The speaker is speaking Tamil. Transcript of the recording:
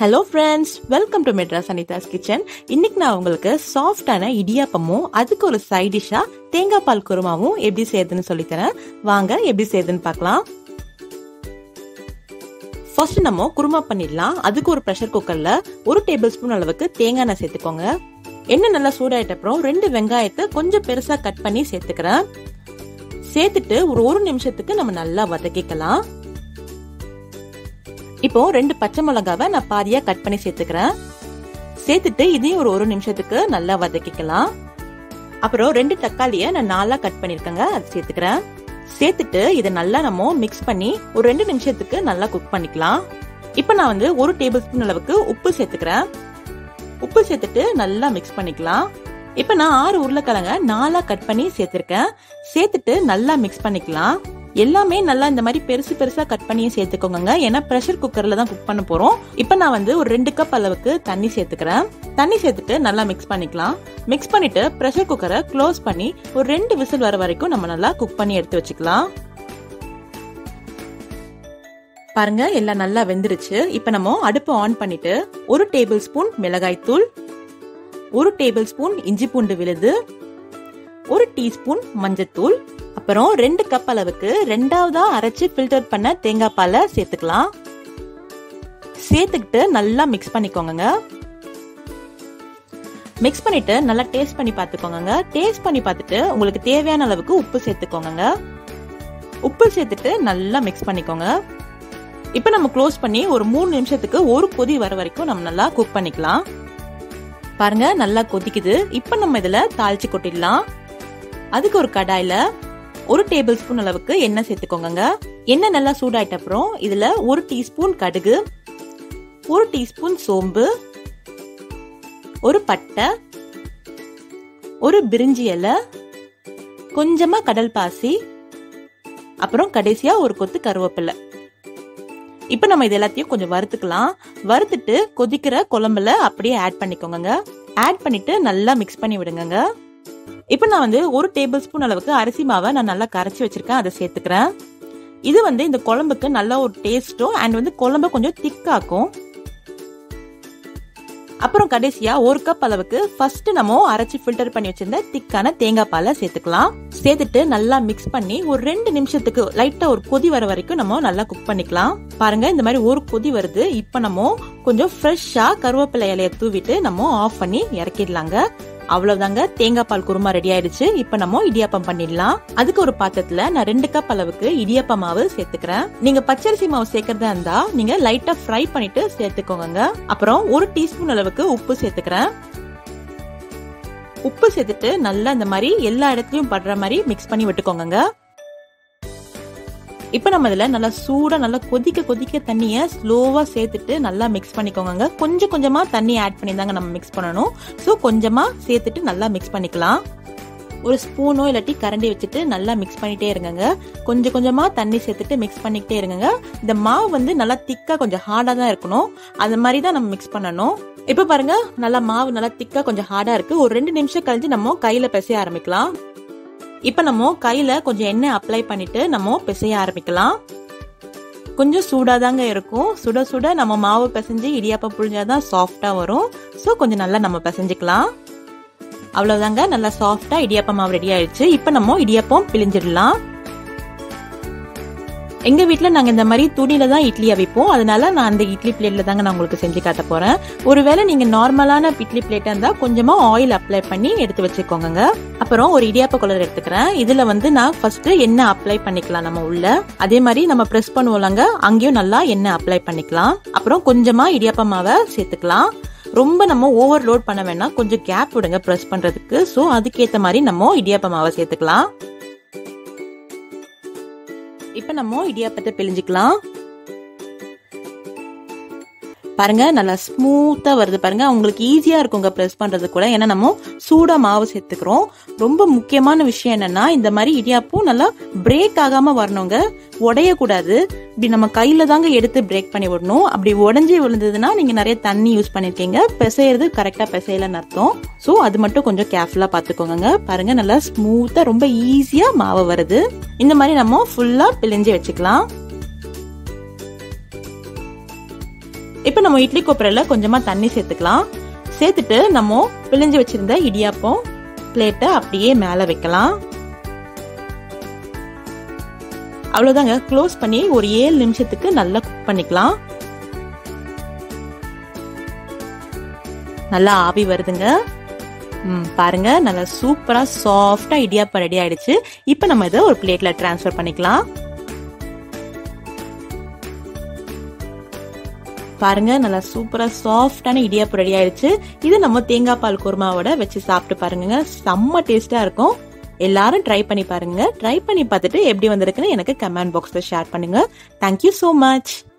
hello friends welcome to Madras Anitha's kitchen இன்னைக்கு நான் உங்களுக்கு சாஃப்டான இடியாப்பமும் அதுக்கு ஒரு சைட் டிஷ்ஷா தேங்காய் பால் குருமாவும் எப்படி செய்யுதுன்னு சொல்லித்தரேன் வாங்க எப்படி செய்யுதுன்னு பார்க்கலாம் ஃபர்ஸ்ட் நம்ம குருமா பண்ணிடலாம் அதுக்கு ஒரு ப்ரெஷர் குக்கர்ல ஒரு டேபிள் ஸ்பூன் அளவுக்கு தேங்காய் எண்ணெய் சேர்த்துக்கோங்க எண்ணெய் நல்லா சூடாயிட்ட அப்புறம் ரெண்டு வெங்காயத்தை கொஞ்சம் பெருசா கட் பண்ணி சேர்த்துக்கிறேன் சேர்த்துட்டு ஒரு ஒரு நிமிஷத்துக்கு நம்ம நல்லா வதக்கிக்கலாம் இப்போ ரெண்டு பச்சை மிளகாவை நான் பாதியா கட் பண்ணி சேர்த்துக்கிறேன் சேர்த்துட்டு இதையும் ஒரு ஒரு நிமிஷத்துக்கு நல்லா வதக்கிக்கலாம் அப்புறம் ரெண்டு தக்காளிய நான் நாலா கட் பண்ணிருக்கேங்க அது சேர்த்துக்கிறேன் சேர்த்துட்டு இதை நல்லா நம்ம மிக்ஸ் பண்ணி ஒரு ரெண்டு நிமிஷத்துக்கு நல்லா குக் பண்ணிக்கலாம் இப்போ நான் வந்து ஒரு டேபிள் ஸ்பூன் அளவுக்கு உப்பு சேர்த்துக்கிறேன் உப்பு சேர்த்துட்டு நல்லா மிக்ஸ் பண்ணிக்கலாம் இப்போ நான் ஆறு உருளைக்கிழங்க நாலா கட் பண்ணி சேர்த்திருக்கேன் சேர்த்துட்டு நல்லா மிக்ஸ் பண்ணிக்கலாம் எல்லாமே நல்லா இந்த மாதிரி பெருசு பெருசா கட் பண்ணியே சேர்த்துக்கோங்க ஏன்னா ப்ரெஷர் குக்கர்ல தான் குக் பண்ண போறோம் இப்போ நான் வந்து ஒரு ரெண்டு கப் அளவுக்கு தண்ணி சேர்த்துக்கிறேன் தண்ணி சேர்த்துட்டு நல்லா மிக்ஸ் பண்ணிக்கலாம் மிக்ஸ் பண்ணிட்டு ப்ரெஷர் குக்கரை க்ளோஸ் பண்ணி ஒரு ரெண்டு விசில் வர வரைக்கும் நம்ம நல்லா குக் பண்ணி எடுத்து வச்சுக்கலாம் பாருங்க எல்லாம் நல்லா வெந்துருச்சு இப்போ நம்ம அடுப்பு ஆன் பண்ணிட்டு ஒரு டேபிள் ஸ்பூன் மிளகாய் தூள் ஒரு டேபிள் ஸ்பூன் இஞ்சி பூண்டு விழுது ஒரு டீஸ்பூன் மஞ்சத்தூள் அப்புறம் ரெண்டு கப் அளவுக்கு ரெண்டாவதா அரைச்சு ஃபில்டர் பண்ண தேங்காய் பாலை சேர்த்துக்கலாம் சேர்த்துக்கிட்டு நல்லா மிக்ஸ் பண்ணிக்கோங்க மிக்ஸ் பண்ணிட்டு நல்லா டேஸ்ட் பண்ணி பார்த்துக்கோங்க டேஸ்ட் பண்ணி பார்த்துட்டு உங்களுக்கு தேவையான அளவுக்கு உப்பு சேர்த்துக்கோங்க உப்பு சேர்த்துட்டு நல்லா மிக்ஸ் பண்ணிக்கோங்க இப்போ நம்ம க்ளோஸ் பண்ணி ஒரு மூணு நிமிஷத்துக்கு ஒரு கொதி வர வரைக்கும் நம்ம நல்லா குக் பண்ணிக்கலாம் பாருங்க நல்லா கொதிக்குது இப்போ நம்ம இதுல தாளிச்சு கொட்டிடலாம் அதுக்கு ஒரு கடாயில ஒரு டேபிள் ஸ்பூன் அளவுக்கு எண்ணெய் சேர்த்துக்கோங்க எண்ணெய் நல்லா சூடாயிட்ட அப்புறம் இதுல ஒரு டீஸ்பூன் கடுகு ஒரு டீஸ்பூன் சோம்பு ஒரு பட்டை ஒரு பிரிஞ்சி இலை கொஞ்சமா கடல் பாசி அப்புறம் கடைசியா ஒரு கொத்து கருவேப்பிலை இப்போ நம்ம இது எல்லாத்தையும் கொஞ்சம் வறுத்துக்கலாம் வறுத்துட்டு கொதிக்கிற குழம்புல அப்படியே ஆட் பண்ணிக்கோங்க ஆட் பண்ணிட்டு நல்லா மிக்ஸ் பண்ணி விடுங்க இப்போ நான் வந்து ஒரு டேபிள் ஸ்பூன் அளவுக்கு அரிசி மாவை நான் நல்லா கரைச்சி வச்சிருக்கேன் அதை சேர்த்துக்கிறேன் இது வந்து இந்த குழம்புக்கு நல்ல ஒரு டேஸ்ட்டும் அண்ட் வந்து குழம்ப கொஞ்சம் திக்காக்கும் அப்புறம் கடைசியா ஒரு கப் அளவுக்கு ஃபர்ஸ்ட் நம்ம அரைச்சி ஃபில்டர் பண்ணி வச்சிருந்த திக்கான தேங்காய் பாலை சேர்த்துக்கலாம் சேர்த்துட்டு நல்லா மிக்ஸ் பண்ணி ஒரு ரெண்டு நிமிஷத்துக்கு லைட்டா ஒரு கொதி வர வரைக்கும் நம்ம நல்லா குக் பண்ணிக்கலாம் பாருங்க இந்த மாதிரி ஒரு கொதி வருது இப்போ நம்ம கொஞ்சம் ஃப்ரெஷ்ஷா கருவேப்பிலை இலைய தூவிட்டு நம்ம ஆஃப் பண்ணி இறக்கிடலாங்க அவ்வளவுதாங்க தேங்காய் பால் குருமா ரெடி ஆயிடுச்சு இப்ப நம்ம இடியாப்பம் பண்ணிடலாம் அதுக்கு ஒரு பாத்திரத்துல நான் ரெண்டு கப் அளவுக்கு இடியாப்ப மாவு சேர்த்துக்கிறேன் நீங்க பச்சரிசி மாவு சேர்க்கறதா இருந்தா நீங்க லைட்டா ஃப்ரை பண்ணிட்டு சேர்த்துக்கோங்க அப்புறம் ஒரு டீஸ்பூன் அளவுக்கு உப்பு சேர்த்துக்கிறேன் உப்பு சேர்த்துட்டு நல்லா இந்த மாதிரி எல்லா இடத்துலயும் படுற மாதிரி மிக்ஸ் பண்ணி விட்டுக்கோங்க இப்போ நம்ம இதில் நல்லா சூடாக நல்லா கொதிக்க கொதிக்க தண்ணியை ஸ்லோவாக சேர்த்துட்டு நல்லா மிக்ஸ் பண்ணிக்கோங்க கொஞ்சம் கொஞ்சமாக தண்ணி ஆட் பண்ணி தாங்க நம்ம மிக்ஸ் பண்ணணும் ஸோ கொஞ்சமாக சேர்த்துட்டு நல்லா மிக்ஸ் பண்ணிக்கலாம் ஒரு ஸ்பூனோ இல்லாட்டி கரண்டி வச்சுட்டு நல்லா மிக்ஸ் பண்ணிட்டே இருங்க கொஞ்சம் கொஞ்சமாக தண்ணி சேர்த்துட்டு மிக்ஸ் பண்ணிக்கிட்டே இருங்க இந்த மாவு வந்து நல்லா திக்காக கொஞ்சம் ஹார்டாக தான் இருக்கணும் அந்த மாதிரி தான் நம்ம மிக்ஸ் பண்ணணும் இப்போ பாருங்க நல்லா மாவு நல்லா திக்காக கொஞ்சம் ஹார்டாக இருக்கு ஒரு ரெண்டு நிமிஷம் கழிஞ்சு நம்ம கையில் பிசைய ஆரம்பிக்கலாம் இப்போ நம்ம கையில கொஞ்சம் எண்ணெய் அப்ளை பண்ணிட்டு நம்ம பிசைய ஆரம்பிக்கலாம் கொஞ்சம் சூடாக தாங்க இருக்கும் சுட சுட நம்ம மாவு பிசைஞ்சு இடியாப்பம் புழிஞ்சாதான் சாஃப்டா வரும் ஸோ கொஞ்சம் நல்லா நம்ம பிசைஞ்சுக்கலாம் அவ்வளோதாங்க நல்லா சாஃப்டா இடியாப்பம் மாவு ரெடி ஆயிடுச்சு இப்போ நம்ம இடியாப்பம் பிழிஞ்சிடலாம் எங்க வீட்ல நாங்க இந்த மாதிரி துணியில தான் இட்லி அவிப்போம் அதனால நான் அந்த இட்லி பிளேட்ல தாங்க நான் உங்களுக்கு செஞ்சு காட்ட போறேன் ஒருவேளை நீங்க நார்மலான இட்லி பிளேட்டா இருந்தா கொஞ்சமா ஆயில் அப்ளை பண்ணி எடுத்து வச்சுக்கோங்க அப்புறம் ஒரு இடியாப்ப குளர் எடுத்துக்கிறேன் இதுல வந்து நான் ஃபர்ஸ்ட் எண்ணெய் அப்ளை பண்ணிக்கலாம் நம்ம உள்ள அதே மாதிரி நம்ம பிரஸ் பண்ணுவோம்லங்க அங்கேயும் நல்லா எண்ணெய் அப்ளை பண்ணிக்கலாம் அப்புறம் கொஞ்சமா இடியாப்ப மாவை சேர்த்துக்கலாம் ரொம்ப நம்ம ஓவர்லோட் பண்ண வேணாம் கொஞ்சம் கேப் விடுங்க ப்ரெஸ் பண்றதுக்கு ஸோ அதுக்கேற்ற மாதிரி நம்ம இடியாப்ப மாவை சேர்த்துக்கலாம் இப்ப நம்ம இடியாப்பத்தை பிழிஞ்சுக்கலாம் பாருங்க நல்லா ஸ்மூத்தா வருது பாருங்க உங்களுக்கு ஈஸியா இருக்குங்க ப்ரெஸ் பண்றது கூட ஏன்னா நம்ம சூடா மாவு சேர்த்துக்கிறோம் ரொம்ப முக்கியமான விஷயம் என்னன்னா இந்த மாதிரி இடியாப்பும் நல்லா பிரேக் ஆகாம வரணுங்க உடையக்கூடாது இப்படி நம்ம கையில தாங்க எடுத்து பிரேக் பண்ணி விடணும் அப்படி உடஞ்சி விழுந்ததுன்னா நீங்க நிறைய தண்ணி யூஸ் பண்ணிருக்கீங்க பிசைறது கரெக்டா பிசையலன்னு அர்த்தம் ஸோ அது மட்டும் கொஞ்சம் கேர்ஃபுல்லா பாத்துக்கோங்க பாருங்க நல்லா ஸ்மூத்தா ரொம்ப ஈஸியா மாவு வருது இந்த மாதிரி நம்ம ஃபுல்லா பிழிஞ்சு வச்சுக்கலாம் இப்போ நம்ம இட்லி கொப்பரையில் கொஞ்சமாக தண்ணி சேர்த்துக்கலாம் சேர்த்துட்டு நம்ம பிழிஞ்சு வச்சிருந்த இடியாப்பம் பிளேட்டை அப்படியே மேலே வைக்கலாம் அவ்வளோதாங்க க்ளோஸ் பண்ணி ஒரு ஏழு நிமிஷத்துக்கு நல்லா குக் பண்ணிக்கலாம் நல்லா ஆவி வருதுங்க ம் பாருங்க நல்லா சூப்பரா சாஃப்டா இடியாப்பம் ரெடி ஆயிடுச்சு இப்போ நம்ம இதை ஒரு பிளேட்ல டிரான்ஸ்ஃபர் பண்ணிக்கலாம் பாருங்க நல்லா சூப்பரா சாஃப்டான இடியாப்பம் ரெடி ஆயிடுச்சு இது நம்ம தேங்காய் பால் குருமாவோட வச்சு சாப்பிட்டு பாருங்க செம்ம டேஸ்டா இருக்கும் எல்லாரும் ட்ரை பண்ணி பாருங்க ட்ரை பண்ணி பார்த்துட்டு எப்படி வந்திருக்குன்னு எனக்கு கமெண்ட் பாக்ஸ்ல ஷேர் பண்ணுங்க தேங்க்யூ ஸோ மச்